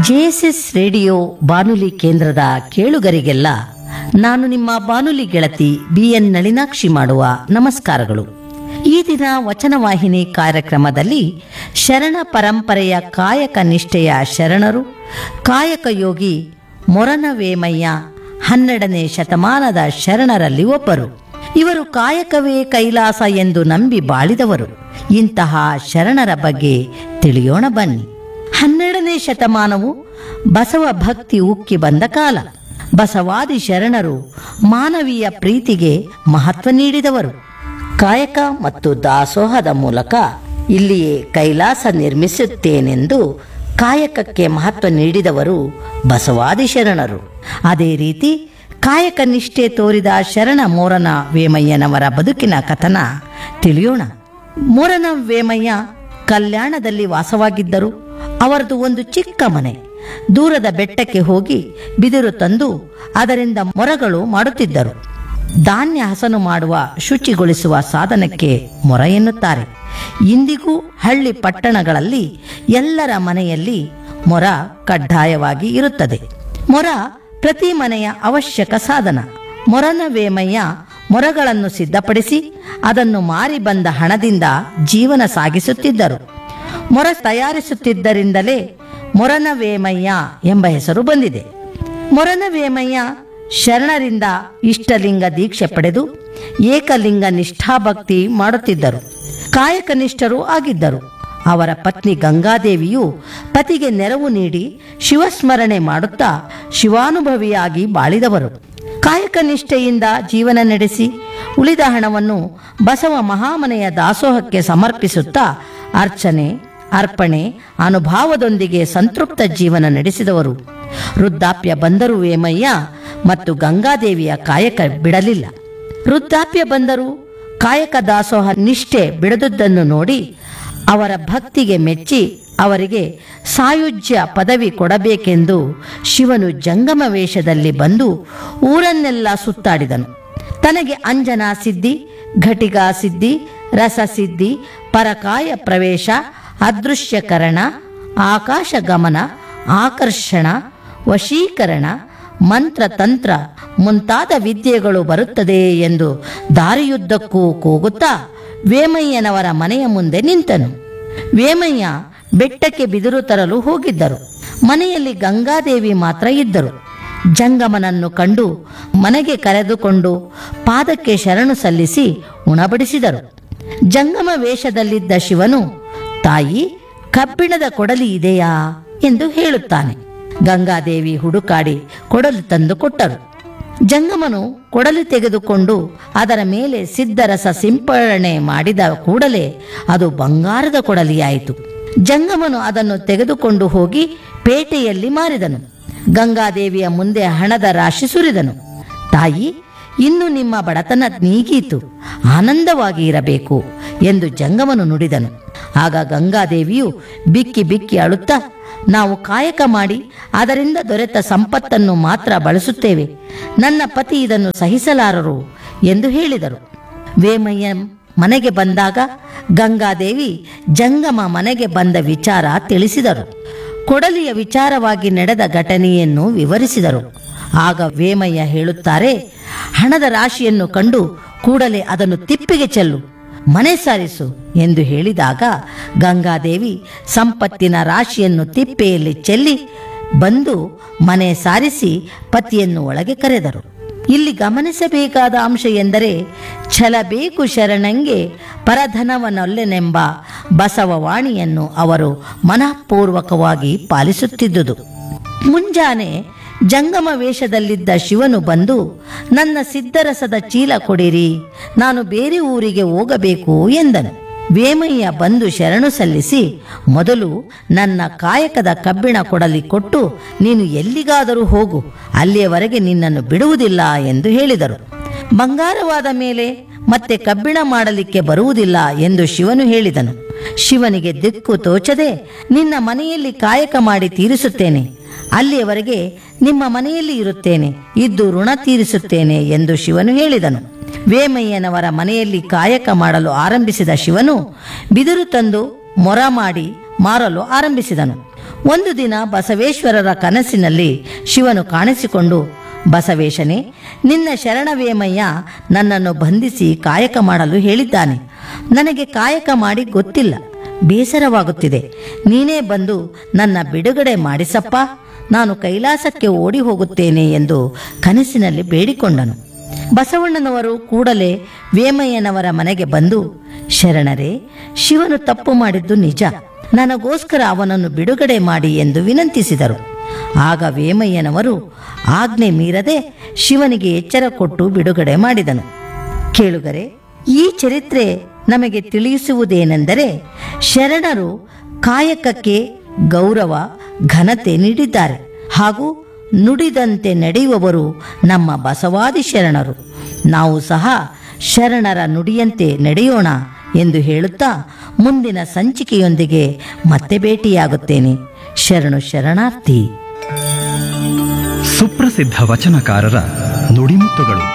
JSS radio ಬಾನುಲಿ ಕೇಂದ್ರದ ಕೇಳುಗರಿಗೆಲ್ಲ ನಾನು ನಿಮ್ಮ ಬಾನುಲಿ ಗೆಳತಿ ಬಿಎನ್ ನಳಿನಾಕ್ಷಿ ಮಾಡುವ ನಮಸ್ಕಾರಗಳು ಈ ದಿನ ವಚನವಾಹಿನಿ ಕಾರ್ಯಕ್ರಮದಲ್ಲಿ ಶರಣ ಪರಂಪರೆಯ ಕಾಯಕ ನಿಷ್ಠೆಯ ಶರಣರು ಕಾಯಕ ಯೋಗಿ ಮೊರನ ವೇಮಯ್ಯ ಹನ್ನೆರಡನೇ ಶತಮಾನದ ಶರಣರಲ್ಲಿ ಒಬ್ಬರು ಇವರು ಕಾಯಕವೇ ಕೈಲಾಸ ಎಂದು ನಂಬಿ ಬಾಳಿದವರು ಇಂತಹ ಶರಣರ ಬಗ್ಗೆ ತಿಳಿಯೋಣ ಬನ್ನಿ ಹನ್ನೆರಡನೇ ಶತಮಾನವು ಬಸವ ಭಕ್ತಿ ಉಕ್ಕಿ ಬಂದ ಕಾಲ ಬಸವಾದಿ ಶರಣರು ಮಾನವೀಯ ಪ್ರೀತಿಗೆ ಮಹತ್ವ ನೀಡಿದವರು ಕಾಯಕ ಮತ್ತು ದಾಸೋಹದ ಮೂಲಕ ಇಲ್ಲಿಯೇ ಕೈಲಾಸ ನಿರ್ಮಿಸುತ್ತೇನೆಂದು ಕಾಯಕಕ್ಕೆ ಮಹತ್ವ ನೀಡಿದವರು ಬಸವಾದಿ ಶರಣರು ಅದೇ ರೀತಿ ಕಾಯಕ ನಿಷ್ಠೆ ತೋರಿದ ಶರಣ ಮೋರನ ವೇಮಯ್ಯನವರ ಬದುಕಿನ ಕಥನ ತಿಳಿಯೋಣ ಮೋರನ ವೇಮಯ್ಯ ಕಲ್ಯಾಣದಲ್ಲಿ ವಾಸವಾಗಿದ್ದರು ಅವರದು ಒಂದು ಚಿಕ್ಕ ಮನೆ ದೂರದ ಬೆಟ್ಟಕ್ಕೆ ಹೋಗಿ ಬಿದಿರು ತಂದು ಅದರಿಂದ ಮೊರಗಳು ಮಾಡುತ್ತಿದ್ದರು ಧಾನ್ಯ ಹಸನು ಮಾಡುವ ಶುಚಿಗೊಳಿಸುವ ಸಾಧನಕ್ಕೆ ಮೊರ ಎನ್ನುತ್ತಾರೆ ಇಂದಿಗೂ ಹಳ್ಳಿ ಪಟ್ಟಣಗಳಲ್ಲಿ ಎಲ್ಲರ ಮನೆಯಲ್ಲಿ ಮೊರ ಕಡ್ಡಾಯವಾಗಿ ಇರುತ್ತದೆ ಮೊರ ಪ್ರತಿ ಮನೆಯ ಅವಶ್ಯಕ ಸಾಧನ ಮೊರನ ವೇಮಯ್ಯ ಮೊರಗಳನ್ನು ಸಿದ್ಧಪಡಿಸಿ ಅದನ್ನು ಮಾರಿ ಬಂದ ಹಣದಿಂದ ಜೀವನ ಸಾಗಿಸುತ್ತಿದ್ದರು ಮೊರ ತಯಾರಿಸುತ್ತಿದ್ದರಿಂದಲೇ ಮೊರನ ವೇಮಯ್ಯ ಎಂಬ ಹೆಸರು ಬಂದಿದೆ ಮೊರನ ವೇಮಯ್ಯ ಶರಣರಿಂದ ಇಷ್ಟಲಿಂಗ ದೀಕ್ಷೆ ಪಡೆದು ಏಕಲಿಂಗ ನಿಷ್ಠಾಭಕ್ತಿ ಮಾಡುತ್ತಿದ್ದರು ಕಾಯಕನಿಷ್ಠರು ಆಗಿದ್ದರು ಅವರ ಪತ್ನಿ ಗಂಗಾದೇವಿಯು ಪತಿಗೆ ನೆರವು ನೀಡಿ ಶಿವಸ್ಮರಣೆ ಮಾಡುತ್ತಾ ಶಿವಾನುಭವಿಯಾಗಿ ಬಾಳಿದವರು ಕಾಯಕ ನಿಷ್ಠೆಯಿಂದ ಜೀವನ ನಡೆಸಿ ಉಳಿದ ಹಣವನ್ನು ಬಸವ ಮಹಾಮನೆಯ ದಾಸೋಹಕ್ಕೆ ಸಮರ್ಪಿಸುತ್ತಾ ಅರ್ಚನೆ ಅರ್ಪಣೆ ಅನುಭಾವದೊಂದಿಗೆ ಸಂತೃಪ್ತ ಜೀವನ ನಡೆಸಿದವರು ವೃದ್ಧಾಪ್ಯ ಬಂದರೂ ವೇಮಯ್ಯ ಮತ್ತು ಗಂಗಾದೇವಿಯ ಕಾಯಕ ಬಿಡಲಿಲ್ಲ ವೃದ್ಧಾಪ್ಯ ಬಂದರೂ ಕಾಯಕ ದಾಸೋಹ ನಿಷ್ಠೆ ಬಿಡದುದನ್ನು ನೋಡಿ ಅವರ ಭಕ್ತಿಗೆ ಮೆಚ್ಚಿ ಅವರಿಗೆ ಸಾಯುಜ್ಯ ಪದವಿ ಕೊಡಬೇಕೆಂದು ಶಿವನು ಜಂಗಮ ವೇಷದಲ್ಲಿ ಬಂದು ಊರನ್ನೆಲ್ಲ ಸುತ್ತಾಡಿದನು ತನಗೆ ಅಂಜನಾ ಸಿದ್ಧಿ ಘಟಿಗಾ ಸಿದ್ಧಿ ರಸ ಸಿದ್ಧಿ ಪರಕಾಯ ಪ್ರವೇಶ ಅದೃಶ್ಯಕರಣ ಆಕಾಶ ಗಮನ ಆಕರ್ಷಣ ವಶೀಕರಣ ಮಂತ್ರತಂತ್ರ ಮುಂತಾದ ವಿದ್ಯೆಗಳು ಬರುತ್ತದೆ ಎಂದು ದಾರಿಯುದ್ದಕ್ಕೂ ಕೂಗುತ್ತಾ ವೇಮಯ್ಯನವರ ಮನೆಯ ಮುಂದೆ ನಿಂತನು ವೇಮಯ್ಯ ಬೆಟ್ಟಕ್ಕೆ ಬಿದಿರು ತರಲು ಹೋಗಿದ್ದರು ಮನೆಯಲ್ಲಿ ಗಂಗಾದೇವಿ ಮಾತ್ರ ಇದ್ದರು ಜಂಗಮನನ್ನು ಕಂಡು ಮನೆಗೆ ಕರೆದುಕೊಂಡು ಪಾದಕ್ಕೆ ಶರಣು ಸಲ್ಲಿಸಿ ಉಣಬಡಿಸಿದರು ಜಂಗಮ ವೇಷದಲ್ಲಿದ್ದ ಶಿವನು ತಾಯಿ ಕಬ್ಬಿಣದ ಕೊಡಲಿ ಇದೆಯಾ ಎಂದು ಹೇಳುತ್ತಾನೆ ಗಂಗಾದೇವಿ ಹುಡುಕಾಡಿ ಕೊಡಲು ತಂದು ಕೊಟ್ಟರು ಜಂಗಮನು ಕೊಡಲಿ ತೆಗೆದುಕೊಂಡು ಅದರ ಮೇಲೆ ಸಿದ್ಧರಸ ಸಿಂಪಡಣೆ ಮಾಡಿದ ಕೂಡಲೇ ಅದು ಬಂಗಾರದ ಕೊಡಲಿಯಾಯಿತು ಜಂಗಮನು ಅದನ್ನು ತೆಗೆದುಕೊಂಡು ಹೋಗಿ ಪೇಟೆಯಲ್ಲಿ ಮಾರಿದನು ಗಂಗಾದೇವಿಯ ಮುಂದೆ ಹಣದ ರಾಶಿ ಸುರಿದನು ತಾಯಿ ಇನ್ನು ನಿಮ್ಮ ಬಡತನ ನೀಗೀತು ಆನಂದವಾಗಿ ಇರಬೇಕು ಎಂದು ಜಂಗಮನು ನುಡಿದನು ಆಗ ಗಂಗಾದೇವಿಯು ಬಿಕ್ಕಿ ಬಿಕ್ಕಿ ಅಳುತ್ತಾ ನಾವು ಕಾಯಕ ಮಾಡಿ ಅದರಿಂದ ದೊರೆತ ಸಂಪತ್ತನ್ನು ಮಾತ್ರ ಬಳಸುತ್ತೇವೆ ನನ್ನ ಪತಿ ಇದನ್ನು ಸಹಿಸಲಾರರು ಎಂದು ಹೇಳಿದರು ವೇಮಯ್ಯ ಮನೆಗೆ ಬಂದಾಗ ಗಂಗಾದೇವಿ ಜಂಗಮ ಮನೆಗೆ ಬಂದ ವಿಚಾರ ತಿಳಿಸಿದರು ಕೊಡಲಿಯ ವಿಚಾರವಾಗಿ ನಡೆದ ಘಟನೆಯನ್ನು ವಿವರಿಸಿದರು ಆಗ ವೇಮಯ್ಯ ಹೇಳುತ್ತಾರೆ ಹಣದ ರಾಶಿಯನ್ನು ಕಂಡು ಕೂಡಲೇ ಅದನ್ನು ತಿಪ್ಪಿಗೆ ಚೆಲ್ಲು ಮನೆ ಸಾರಿಸು ಎಂದು ಹೇಳಿದಾಗ ಗಂಗಾದೇವಿ ಸಂಪತ್ತಿನ ರಾಶಿಯನ್ನು ತಿಪ್ಪೆಯಲ್ಲಿ ಚೆಲ್ಲಿ ಬಂದು ಮನೆ ಸಾರಿಸಿ ಪತಿಯನ್ನು ಒಳಗೆ ಕರೆದರು ಇಲ್ಲಿ ಗಮನಿಸಬೇಕಾದ ಅಂಶ ಎಂದರೆ ಛಲಬೇಕು ಶರಣಂಗೆ ಪರಧನವನೊಲ್ಲೆನೆಂಬ ಬಸವವಾಣಿಯನ್ನು ಅವರು ಮನಃಪೂರ್ವಕವಾಗಿ ಪಾಲಿಸುತ್ತಿದ್ದುದು ಮುಂಜಾನೆ ಜಂಗಮ ವೇಷದಲ್ಲಿದ್ದ ಶಿವನು ಬಂದು ನನ್ನ ಸಿದ್ಧರಸದ ಚೀಲ ಕೊಡಿರಿ ನಾನು ಬೇರೆ ಊರಿಗೆ ಹೋಗಬೇಕು ಎಂದನು ವೇಮಯ್ಯ ಬಂದು ಶರಣು ಸಲ್ಲಿಸಿ ಮೊದಲು ನನ್ನ ಕಾಯಕದ ಕಬ್ಬಿಣ ಕೊಡಲಿ ಕೊಟ್ಟು ನೀನು ಎಲ್ಲಿಗಾದರೂ ಹೋಗು ಅಲ್ಲಿಯವರೆಗೆ ನಿನ್ನನ್ನು ಬಿಡುವುದಿಲ್ಲ ಎಂದು ಹೇಳಿದರು ಬಂಗಾರವಾದ ಮೇಲೆ ಮತ್ತೆ ಕಬ್ಬಿಣ ಮಾಡಲಿಕ್ಕೆ ಬರುವುದಿಲ್ಲ ಎಂದು ಶಿವನು ಹೇಳಿದನು ಶಿವನಿಗೆ ದಿಕ್ಕು ತೋಚದೆ ನಿನ್ನ ಮನೆಯಲ್ಲಿ ಕಾಯಕ ಮಾಡಿ ತೀರಿಸುತ್ತೇನೆ ಅಲ್ಲಿಯವರೆಗೆ ನಿಮ್ಮ ಮನೆಯಲ್ಲಿ ಇರುತ್ತೇನೆ ಇದ್ದು ಋಣ ತೀರಿಸುತ್ತೇನೆ ಎಂದು ಶಿವನು ಹೇಳಿದನು ವೇಮಯ್ಯನವರ ಮನೆಯಲ್ಲಿ ಕಾಯಕ ಮಾಡಲು ಆರಂಭಿಸಿದ ಶಿವನು ಬಿದಿರು ತಂದು ಮೊರ ಮಾಡಿ ಮಾರಲು ಆರಂಭಿಸಿದನು ಒಂದು ದಿನ ಬಸವೇಶ್ವರರ ಕನಸಿನಲ್ಲಿ ಶಿವನು ಕಾಣಿಸಿಕೊಂಡು ಬಸವೇಶನೇ ನಿನ್ನ ಶರಣವೇಮಯ್ಯ ನನ್ನನ್ನು ಬಂಧಿಸಿ ಕಾಯಕ ಮಾಡಲು ಹೇಳಿದ್ದಾನೆ ನನಗೆ ಕಾಯಕ ಮಾಡಿ ಗೊತ್ತಿಲ್ಲ ಬೇಸರವಾಗುತ್ತಿದೆ ನೀನೇ ಬಂದು ನನ್ನ ಬಿಡುಗಡೆ ಮಾಡಿಸಪ್ಪ ನಾನು ಕೈಲಾಸಕ್ಕೆ ಓಡಿ ಹೋಗುತ್ತೇನೆ ಎಂದು ಕನಸಿನಲ್ಲಿ ಬೇಡಿಕೊಂಡನು ಬಸವಣ್ಣನವರು ಕೂಡಲೇ ವೇಮಯ್ಯನವರ ಮನೆಗೆ ಬಂದು ಶರಣರೇ ಶಿವನು ತಪ್ಪು ಮಾಡಿದ್ದು ನಿಜ ನನಗೋಸ್ಕರ ಅವನನ್ನು ಬಿಡುಗಡೆ ಮಾಡಿ ಎಂದು ವಿನಂತಿಸಿದರು ಆಗ ವೇಮಯ್ಯನವರು ಆಜ್ಞೆ ಮೀರದೆ ಶಿವನಿಗೆ ಎಚ್ಚರ ಕೊಟ್ಟು ಬಿಡುಗಡೆ ಮಾಡಿದನು ಕೇಳುಗರೆ ಈ ಚರಿತ್ರೆ ನಮಗೆ ತಿಳಿಸುವುದೇನೆಂದರೆ ಶರಣರು ಕಾಯಕಕ್ಕೆ ಗೌರವ ಘನತೆ ನೀಡಿದ್ದಾರೆ ಹಾಗೂ ನುಡಿದಂತೆ ನಡೆಯುವವರು ನಮ್ಮ ಬಸವಾದಿ ಶರಣರು ನಾವು ಸಹ ಶರಣರ ನುಡಿಯಂತೆ ನಡೆಯೋಣ ಎಂದು ಹೇಳುತ್ತಾ ಮುಂದಿನ ಸಂಚಿಕೆಯೊಂದಿಗೆ ಮತ್ತೆ ಭೇಟಿಯಾಗುತ್ತೇನೆ ಶರಣು ಶರಣಾರ್ಥಿ ಸುಪ್ರಸಿದ್ಧ ವಚನಕಾರರ ನುಡಿಮುತ್ತುಗಳು